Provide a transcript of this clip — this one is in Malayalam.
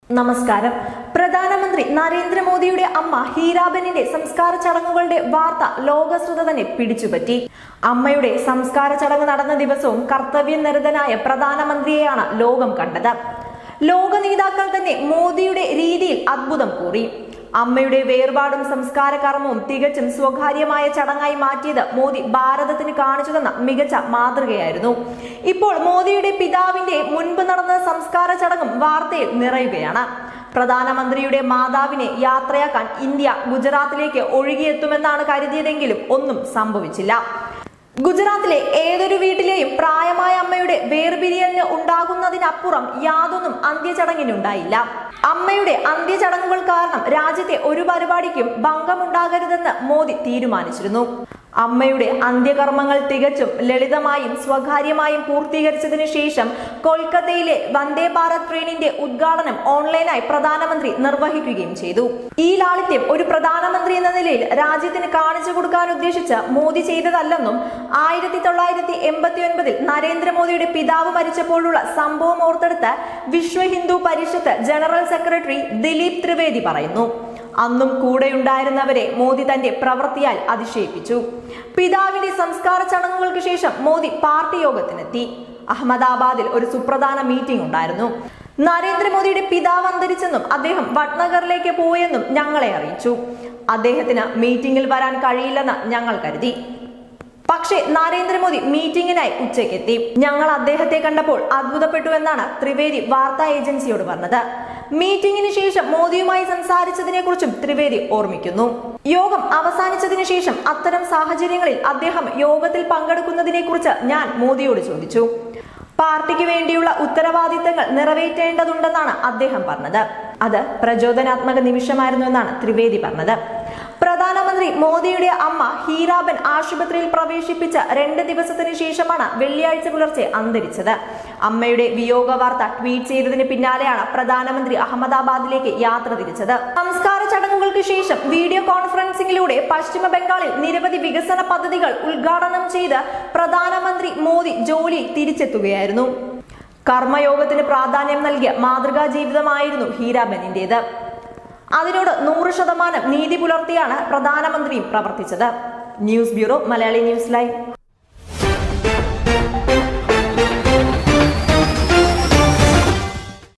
നമസ്കാരം പ്രധാനമന്ത്രി നരേന്ദ്രമോദിയുടെ അമ്മ ഹീരാബെന്നിന്റെ സംസ്കാര ചടങ്ങുകളുടെ വാർത്ത ലോകശ്രുത തന്നെ പിടിച്ചുപറ്റി അമ്മയുടെ സംസ്കാര ചടങ്ങ് നടന്ന ദിവസവും കർത്തവ്യനിരതനായ പ്രധാനമന്ത്രിയെയാണ് ലോകം കണ്ടത് ലോക നേതാക്കൾ തന്നെ മോദിയുടെ രീതിയിൽ അത്ഭുതം കൂറി അമ്മയുടെ വേർപാടും സംസ്കാര കർമ്മവും തികച്ചും സ്വകാര്യമായ ചടങ്ങായി മാറ്റിയത് മോദി ഭാരതത്തിന് കാണിച്ചു തന്ന മികച്ച മാതൃകയായിരുന്നു ഇപ്പോൾ മോദിയുടെ പിതാവിന്റെ മുൻപ് നടന്ന സംസ്കാര ചടങ്ങും വാർത്തയിൽ നിറയുകയാണ് പ്രധാനമന്ത്രിയുടെ മാതാവിനെ യാത്രയാക്കാൻ ഇന്ത്യ ഗുജറാത്തിലേക്ക് ഒഴുകിയെത്തുമെന്നാണ് കരുതിയതെങ്കിലും ഒന്നും സംഭവിച്ചില്ല ഗുജറാത്തിലെ ഏതൊരു വീട്ടിലെയും പ്രായമായ അമ്മയുടെ വേർപിരിയലിന് ഉണ്ടാകുന്നതിനപ്പുറം യാതൊന്നും അന്ത്യചടങ്ങിനുണ്ടായില്ല അമ്മയുടെ അന്ത്യചടങ്ങുകൾ കാരണം രാജ്യത്തെ ഒരു പരിപാടിക്കും ഭംഗമുണ്ടാകരുതെന്ന് മോദി തീരുമാനിച്ചിരുന്നു അമ്മയുടെ അന്ത്യകർമ്മങ്ങൾ തികച്ചും ലളിതമായും സ്വകാര്യമായും പൂർത്തീകരിച്ചതിനു ശേഷം കൊൽക്കത്തയിലെ വന്ദേ ഭാരത് ട്രെയിനിന്റെ ഉദ്ഘാടനം ഓൺലൈനായി പ്രധാനമന്ത്രി നിർവഹിക്കുകയും ചെയ്തു ഈ ലാളിത്യം ഒരു പ്രധാനമന്ത്രി എന്ന നിലയിൽ രാജ്യത്തിന് കാണിച്ചു കൊടുക്കാൻ ഉദ്ദേശിച്ച് മോദി ചെയ്തതല്ലെന്നും ആയിരത്തി തൊള്ളായിരത്തി എൺപത്തി ഒൻപതിൽ നരേന്ദ്രമോദിയുടെ പിതാവ് മരിച്ചപ്പോഴുള്ള സംഭവം ഓർത്തെടുത്ത് വിശ്വ ഹിന്ദു പരിഷത്ത് ജനറൽ സെക്രട്ടറി ദിലീപ് ത്രിവേദി പറയുന്നു അന്നും കൂടെയുണ്ടായിരുന്നവരെ മോദി തന്റെ പ്രവൃത്തിയാൽ അതിശയിപ്പിച്ചു പിതാവിന്റെ സംസ്കാര ചടങ്ങുകൾക്ക് ശേഷം മോദി പാർട്ടി യോഗത്തിനെത്തി അഹമ്മദാബാദിൽ ഒരു സുപ്രധാന മീറ്റിംഗ് ഉണ്ടായിരുന്നു നരേന്ദ്രമോദിയുടെ പിതാവ് അന്തരിച്ചെന്നും അദ്ദേഹം വട്നഗറിലേക്ക് പോയെന്നും ഞങ്ങളെ അറിയിച്ചു അദ്ദേഹത്തിന് മീറ്റിംഗിൽ വരാൻ കഴിയില്ലെന്ന് ഞങ്ങൾ കരുതി പക്ഷേ നരേന്ദ്രമോദി മീറ്റിംഗിനായി ഉച്ചയ്ക്കെത്തി ഞങ്ങൾ അദ്ദേഹത്തെ കണ്ടപ്പോൾ അത്ഭുതപ്പെട്ടു എന്നാണ് ത്രിവേദി വാർത്താ ഏജൻസിയോട് പറഞ്ഞത് മീറ്റിംഗിന് ശേഷം മോദിയുമായി സംസാരിച്ചതിനെ കുറിച്ചും ത്രിവേദി ഓർമ്മിക്കുന്നു യോഗം അവസാനിച്ചതിനു ശേഷം അത്തരം സാഹചര്യങ്ങളിൽ അദ്ദേഹം യോഗത്തിൽ പങ്കെടുക്കുന്നതിനെ കുറിച്ച് ഞാൻ മോദിയോട് ചോദിച്ചു പാർട്ടിക്ക് വേണ്ടിയുള്ള ഉത്തരവാദിത്തങ്ങൾ നിറവേറ്റേണ്ടതുണ്ടെന്നാണ് അദ്ദേഹം പറഞ്ഞത് അത് പ്രചോദനാത്മക നിമിഷമായിരുന്നു എന്നാണ് ത്രിവേദി പറഞ്ഞത് പ്രധാനമന്ത്രി മോദിയുടെ അമ്മ ഹീരാബൻ ആശുപത്രിയിൽ പ്രവേശിപ്പിച്ച രണ്ട് ദിവസത്തിന് ശേഷമാണ് വെള്ളിയാഴ്ച പുലർച്ചെ അന്തരിച്ചത് അമ്മയുടെ വിയോഗ വാർത്ത ട്വീറ്റ് ചെയ്തതിന് പിന്നാലെയാണ് പ്രധാനമന്ത്രി അഹമ്മദാബാദിലേക്ക് യാത്ര തിരിച്ചത് സംസ്കാര ചടങ്ങുകൾക്ക് ശേഷം വീഡിയോ കോൺഫറൻസിംഗിലൂടെ പശ്ചിമ ബംഗാളിൽ നിരവധി വികസന പദ്ധതികൾ ഉദ്ഘാടനം ചെയ്ത് പ്രധാനമന്ത്രി മോദി ജോലിയിൽ തിരിച്ചെത്തുകയായിരുന്നു കർമ്മയോഗത്തിന് പ്രാധാന്യം നൽകിയ മാതൃകാ ജീവിതമായിരുന്നു ഹീരാബെന്നിന്റേത് അതിനോട് നൂറ് ശതമാനം നീതി പുലർത്തിയാണ് പ്രധാനമന്ത്രിയും പ്രവർത്തിച്ചത് news bureau Malayali news live